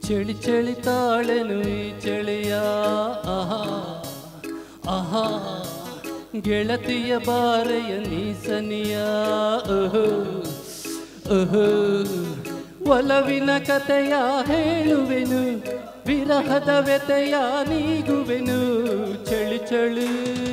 ಚಳಿ ಚಳಿ ತಾಳೆನು ಈ ಚಳಿಯ ಆಹಾ ಆಹಾ ಗೆಳತಿಯ ಬಾರೆಯ ನೀಸನಿಯ ಓಹೋ ಓಹೋ ಒಲವಿನ ಕಥೆಯ ಹೇಳುವೆನು ವಿರಹದ ವ್ಯತೆಯ ನೀಗುವೆನು ಚಳಿ ಚಳಿ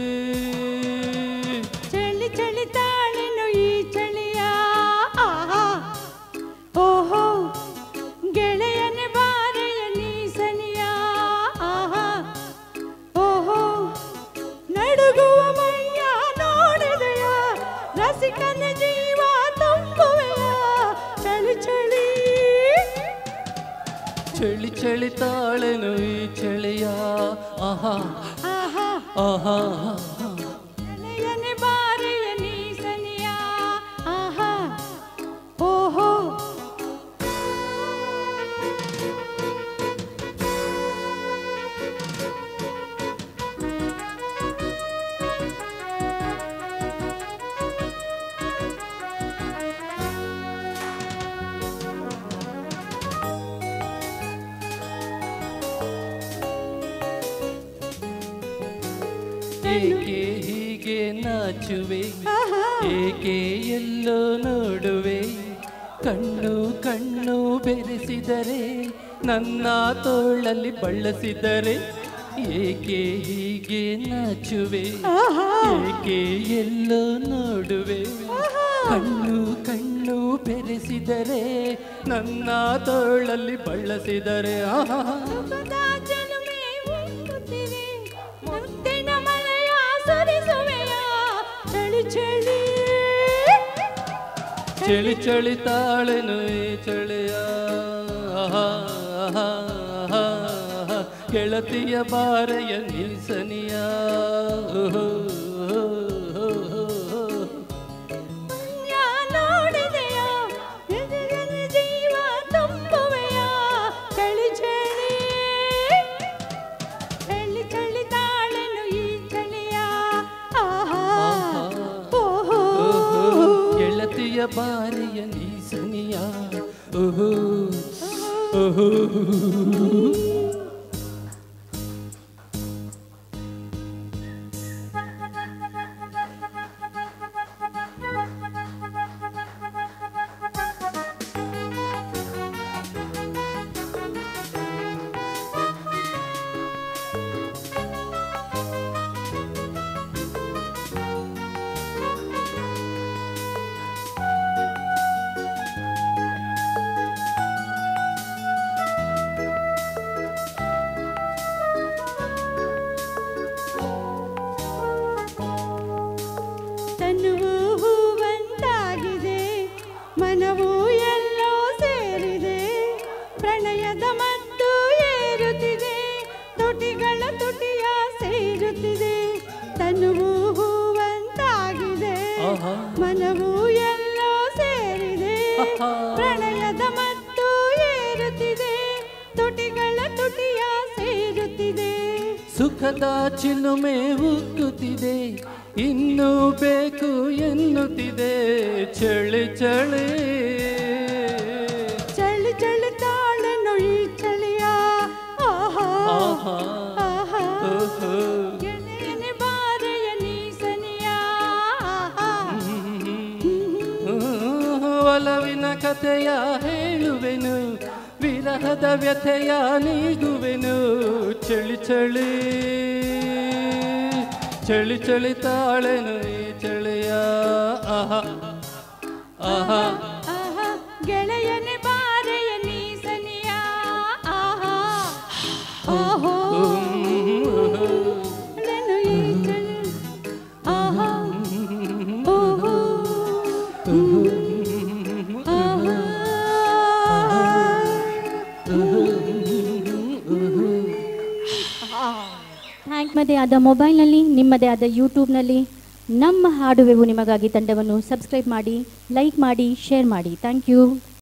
ಚಳಿ ಚಳಿ ತಾಳೆನು ಈ ಚಳಿಯ ಆಹಾ ಓಹೋ ಗೆಳೆಯನೆ ಬಾರೆಯ ನೀಸನಿಯ ಆಹಾ ಓಹೋ ನಡುಗುವ ಮೈಯ ನೋಡಿದೆಯ ರಸಿಕನ ಜೀವ ತುಂಬುವೆಯ ಚಳಿ ಚಳಿ ಚಳಿ ಚಳಿ ತಾಳೆನು ಈ ಚಳಿಯ ಆಹಾ ಆಹಾ ಆಹಾ ಗೆಳೆಯನೆ ಬಾರೆಯ ನೀಸನಿಯ ಆಹಾ ಓಹೋ ಏಕೆ ಹೀಗೆ ನಾಚುವೆ ಆಹಾ ಏಕೆ ಎಲ್ಲೋ ನೋಡುವೆ ಕಣ್ಣು ಕಣ್ಣು ಬೆರೆಸಿದರೆ ನನ್ನ ತೋಳಲ್ಲಿ ಬಳಸಿದರೆ ಏಕೆ ಹೀಗೆ ನಾಚುವೆ ಆಹಾ ಏಕೆ ಎಲ್ಲೋ ನೋಡುವೆ ಕಣ್ಣು ಕಣ್ಣು ಬೆರೆಸಿದರೆ ನನ್ನ ತೋಳಲ್ಲಿ ಬಳಸಿದರೆ ಆಹಾ ಸುಖದ ಜನುಮೆ ಉಕ್ಕುತ್ತಿವೆ ಮುತ್ತಿನ ಮಳೆಯ ಸುರಿಸುವೆಯ ಚಳಿ ಚಳಿ ಚಳಿ ಚಳಿ ತಾಳೆನು ಈ ಚಳಿಯ ಆಹಾ, ಆಹಾ, ಆಹಾ, ಆಹಾ. ಗೆಳತಿಯ ಬಾರೆಯ ನಿಲ್ಸನಿಯ ಓಹೋ, ಓಹೋ, ಓಹೋ. ಯಾ ನೋಡಿದೆಯ ಎದುರಿನ ಜೀವ ತುಂಬುವೆಯ ಚಳಿ ಚಳಿ ಚಳಿ ಚಳಿ ತಾಳೆನು ಈ ಚಳಿಯ ಆಹಾ ಓಹೋ ಓಹೋ, ಗೆಳತಿಯ ಬಾರೆಯ ನಿಲ್ಸನಿಯ ಓಹೋ ಓಹೋ ತನುವು ಹೂವಂತಾಗಿದೆ ಮನವು ಎಲ್ಲೋ ಸೇರಿದೆ ಪ್ರಣಯದ ಮತ್ತು ಏರುತ್ತಿದೆ ತುಟಿಗಳ ತುಟಿಯ ಸೇರುತ್ತಿದೆ ತನುವು ಹೂವಂತಾಗಿದೆ ಆಹಾ. ಮನವು ಎಲ್ಲೋ ಸೇರಿದೆ ಆಹಾ. ಪ್ರಣಯದ ಮತ್ತು ಏರುತ್ತಿದೆ ತುಟಿಗಳ ತುಟಿಯ ಸೇರುತ್ತಿದೆ ಸುಖದ ಚಿಲುಮೆ ಉಕ್ಕುತ್ತಿದೆ ಇನ್ನೂ ಬೇಕು ಎನ್ನುತ್ತಿದೆ ಚಳಿ ಚಳಿ ಚಳಿ ಚಳಿ ತಾಳೆನು ಈ ಚಳಿಯ ಆಹಾ ಆಹಾ ಆಹಾ ಓಹೋ. ಗೆಳೆಯನೆ ಬಾರೆಯ ನೀಸನಿಯ ಆಹಾ ಒಲವಿನ ಕಥೆಯ ಹೇಳುವೆನು ವಿರಹದ ವ್ಯಥೆಯ ನೀಗುವೆನು ಚಳಿ ಚಳಿ ಚಳಿ ಚಳಿ ತಾಳೆನು ಈ ಚಳಿಯ ಆಹಾ ಆಹಾ ಆಹಾ ಗೆಳೆಯನೆ ಬಾರೆಯ ನೀಸನಿಯ ಆಹಾ ಆಹೋ ಳೆನು ಈ ಚಳಿ ಆಹಾ ಓಹೋ ಆಹಾ ನಿಮ್ಮದೇ ಆದ ಮೊಬೈಲ್ನಲ್ಲಿ ನಿಮ್ಮದೇ ಆದ ಯೂಟ್ಯೂಬ್ನಲ್ಲಿ ನಮ್ಮ ಹಾಡುವೆವು ನಿಮಗಾಗಿ ತಂಡವನ್ನು ಸಬ್ಸ್ಕ್ರೈಬ್ ಮಾಡಿ ಲೈಕ್ ಮಾಡಿ ಶೇರ್ ಮಾಡಿ ಥ್ಯಾಂಕ್ ಯು